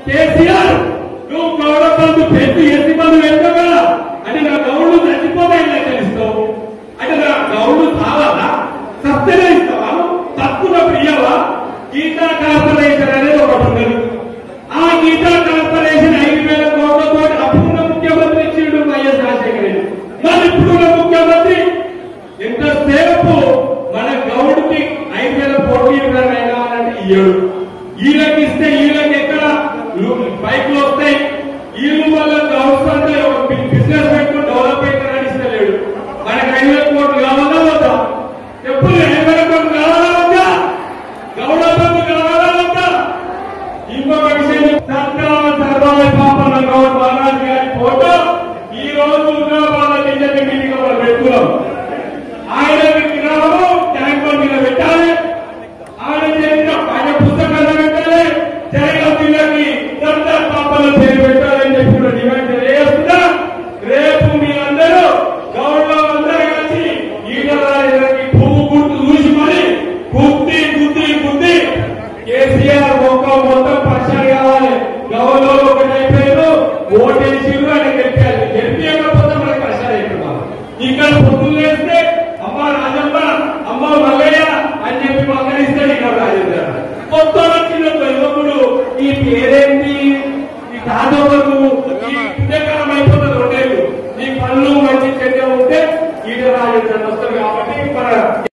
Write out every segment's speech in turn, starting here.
కేసీఆర్ నువ్వు గౌడ బంధు పెట్టి ఎత్తి బంధు పెడతావు కదా అంటే నా గౌడు చచ్చిపోతాయి తెలుస్తావు అంటే నా గౌడు కావాలా సత్యనే ఇస్తావా తక్కువ ఇయ్యవా గీతా కార్పొరేషన్ అనేది ఒకటి ఉన్నది ఆ గీతా కార్పొరేషన్ ఐదు వేల కోట్లతో అప్పుడున్న ముఖ్యమంత్రి ఇచ్చిండు వైఎస్ రాజశేఖర రెడ్డి మరి ఇప్పుడున్న ముఖ్యమంత్రి ఎంతసేపు మన గౌడ్కి ఐదు వేల కోట్లు ఇవ్వడారైనా అంటే ఇయ్యడు వీళ్ళకి ఇస్తే వీళ్ళకి ఎక్కడ బైక్లు వస్తాయి వీళ్ళు వాళ్ళకి అవసరం ఒక బిజినెస్ పెట్టుకుని డెవలప్ అవుతారని ఇస్తలేడు మనకి ఐదు వేల కోట్లు కావాలా వద్దా ఎప్పుడు ఐదు వేల కోట్లు కావాలా వద్దా గౌడ బంధు కావాలా వద్దా ఇంకొక విషయం సర్కార సర్వాల పాపన్న గౌడ్ మహారాజ్ గారి ఫోటో ఈ రోజు హుజరాబాద్ బీజేపీ మీటింగ్ లో పెట్టుకున్నాం ఆయన విగ్రహము ట్యాంక్ బండ్ మీద పెట్టాలి ఆయన చేసిన ఆయన పుస్తకాలు పెట్టాలి జరగ పిల్లకి సర్దార్ పాపన్న పేరు పెట్టాలని చెప్పి కూడా డిమాండ్ చేస్తున్నా రేపు మీరందరూ గౌడ్లో అందరూ కలిసి ఈటలకి పువ్వు గుర్తు చూసి మరి గుద్ది గుద్ది గుద్ది కేసీఆర్ ఒక్క మొత్తం పరిచయం కావాలి గౌరవ ఒకటి అయిపోయారు ఓటేసిరు అని గెలిపారు గెలిపించకపోతే మనకి పరిచయం అయిపోతాం ఇక్కడ పొద్దున్న వేస్తే అమ్మ రాజమ్మ అమ్మ మల్లయ్య అని చెప్పి పక్కనిస్తాడు ఇక్కడ రాజేంద్ర కొత్త వచ్చిన యువకుడు ఈ పేరేంటి ఈ తాతవరు ఈ పుణ్యకాలం అయిపోతుంది రెండేళ్ళు ఈ పనులు మంచి చెడ్డ ఉంటే ఈట రాజేంద్ర వస్తారు కాబట్టి మన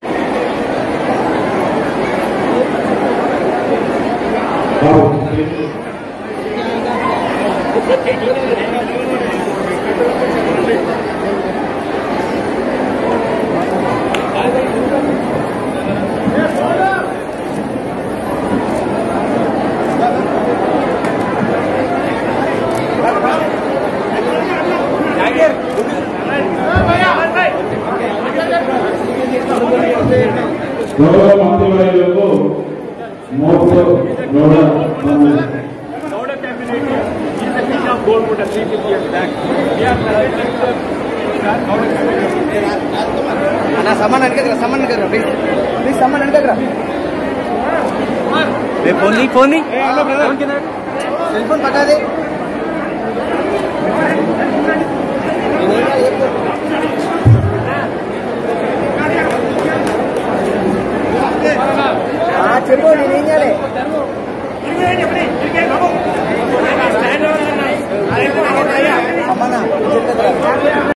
గౌరవ మంత్రివర్యులకు మోపు గౌడ బంధు Gowda cabinet is a king of Golconda 350 years back. We are celebrating the Gowda cabinet. అన్న సమ్మన్ వెనకరా సమ్మన్ వెనకరా ప్లీజ్ ప్లీజ్ సమ్మన్ వెనకరా రే ఫోన్ నీ ఫోన్ నీ సెల్ ఫోన్ పట్టాది